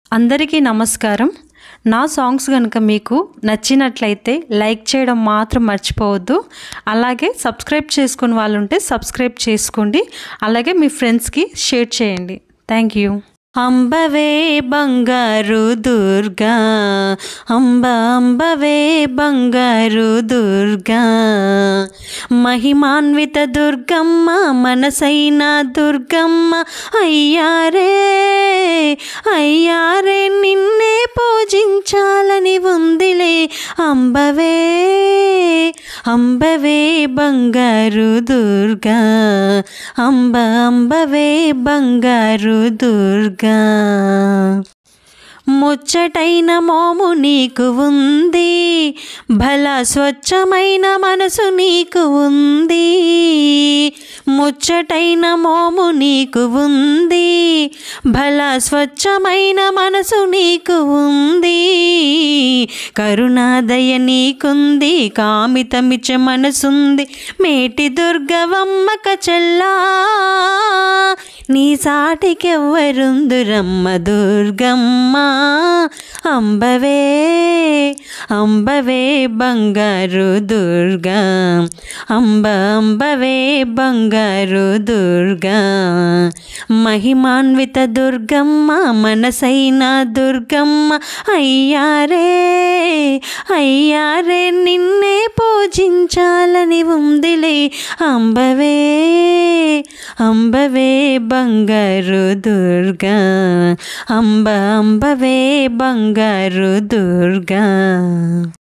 అందరికీ నమస్కారం నా సాంగ్స్ కనుక మీకు నచ్చినట్లయితే లైక్ చేయడం మాత్రం మర్చిపోవద్దు అలాగే సబ్స్క్రైబ్ చేసుకుని వాళ్ళు ఉంటే సబ్స్క్రైబ్ చేసుకోండి అలాగే మీ ఫ్రెండ్స్కి షేర్ చేయండి థ్యాంక్ యూ అంబవే బంగారు దుర్గా అంబ అంబవే బంగారు దుర్గా మహిమాన్విత దుర్గమ్మ మనసైన దుర్గమ్మ అయ్యారే అయ్యారే నిన్నే పూజించాలని ఉందిలే అంబవే అంబవే బంగారు దుర్గా అంబ అంబవే బంగారు దుర్గా ముచ్చటైన మోము నీకు ఉంది భల స్వచ్ఛమైన మనసు నీకు ఉంది ముచ్చటైన మోము నీకు ఉంది భల స్వచ్ఛమైన మనసు నీకు ఉంది కరుణాదయ నీకుంది కామితమిచ్చ మనసుంది మేటి దుర్గవమ్మక చెల్లా నీ సాటికెవ్వరుందురమ్మ దుర్గమ్మ అంబవే అంబవే బంగారు దుర్గా అంబ అంబవే బంగారు దుర్గా మహిమాన్విత దుర్గమ్మ మనసైన దుర్గమ్మ అయ్యారే అయ్యారే నిన్నే పూజించాలని ఉందిలే అంబవే అంబవే బంగారు దుర్గా అంబ అంబవే బంగారు దుర్గా